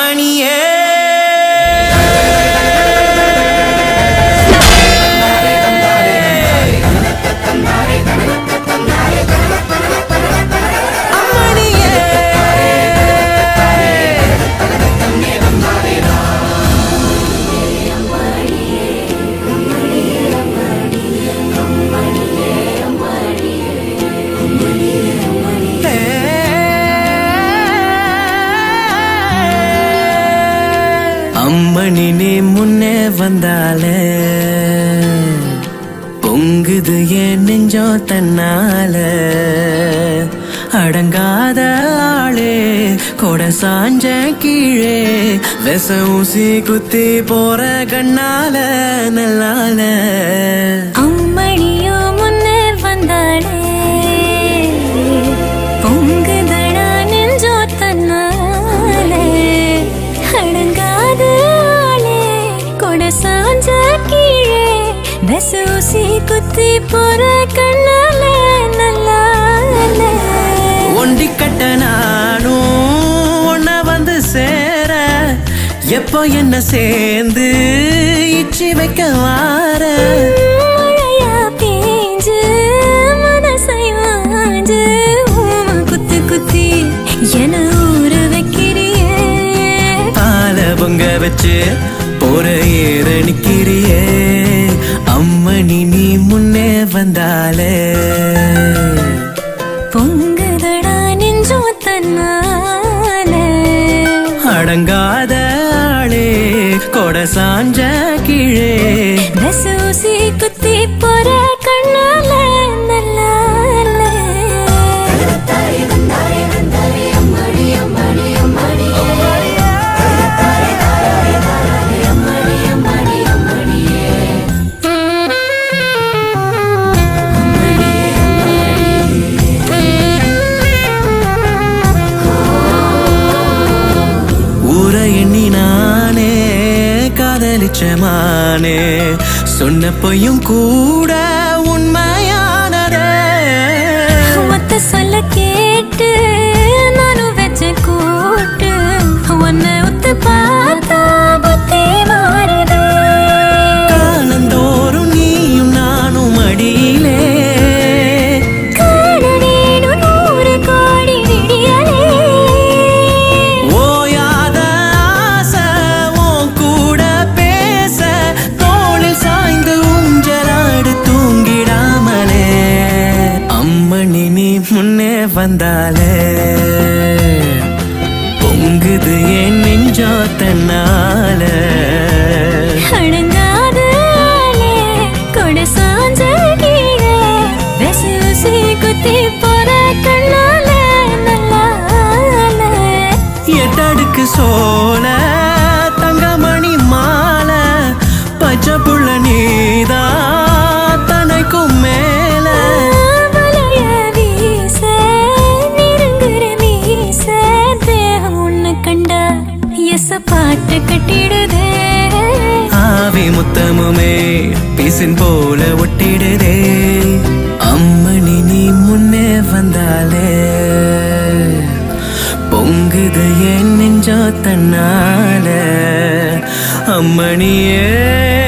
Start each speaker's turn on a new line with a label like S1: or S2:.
S1: அம்மணியே அம்மணி நீ முன்னே வந்தாலே பொங்குது என் நெஞ்சோ தன்னால அடங்காத ஆளே கொட சாஞ்ச கீழே விச ஊசி குத்தி போற கண்ணால நல்லால
S2: அம்மணியோ முன்னே வந்தாளே பொங்குதடா நெஞ்சோ தன்னாலே அடங்காத ஆளே கொட சாஞ்ச கீழே வெசூசி குத்தி போற கண்ணால நல்லால
S1: ஒண்டி கட்ட நானும் ஒன்ன வந்து சேர எப்போ என்ன சேர்ந்து இச்சி வைக்க வார
S2: மழையா பேஞ்சு மனசையாஞ்சு ஊம குத்து குத்தி என ஊற வைக்கிறியே
S1: பால பொங்க வச்சு போற ஏற நிக்கிறியே அம்மணி நீ முன்னே வந்தாலே
S2: பொங்குதடா நெஞ்சோ தன்னால
S1: அடங்காத ஆளே கொட சாஞ்ச கீழே
S2: வெசூசி குத்தி போற கண்ணால நல்லால
S1: ஊர எண்ணி நானே காதலிச்ச மானே சொன்ன பொய்யும் கூட உண்மையானதே
S2: ஒத்த சொல்ல கேட்டு நானும் வச்ச கூட்டு உன்னை ஒத்து பார்த்தா புத்தி மாறுது
S1: காலந்தோறும் நீயும் நானும் அடியிலே
S2: காண வேணும் நூறு கோடி விடியலே
S1: ஓயாத ஆசை உன் கூட பேச தோளில் சாய்ந்து ஊஞ்சலாடு தூங்கிடாமலே அம்மணி நீ முன்னே வந்தாலே பொங்குது என் நெஞ்சோ தன்னால
S2: அடங்காத ஆளே, கொடை சாஞ்ச கீழே, வெசூசி குத்தி போற கண்ணால நல்லால.
S1: எட்டடுக்கு சோல தங்கமணி மாலை பச்சை புள்ள நீதா தனைக்கும் மேல
S2: வலைய வீச, நெருங்குற மீச, தேகம் உன்னை கண்டா எச பாட்டு கட்டிடுதே
S1: ஆவி முத்தமுமே பிசின் போல ஒட்டிடுதே அம்மணி நீ முன்னே வந்தாலே பொங்குது என் நெஞ்சோ தன்னால அம்மணியே